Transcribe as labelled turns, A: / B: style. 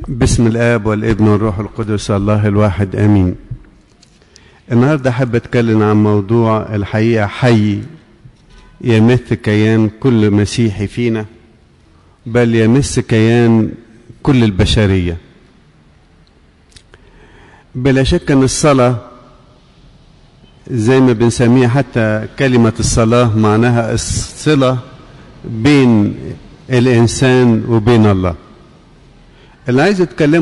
A: بسم الآب والابن والروح القدس الله الواحد آمين النهاردة أحب أتكلم عن موضوع الحقيقة حي يمس كيان كل مسيحي فينا بل يمس كيان كل البشرية بلا شك أن الصلاة زي ما بنسميها حتى كلمة الصلاة معناها الصلة بين الإنسان وبين الله اللي عايز يتكلم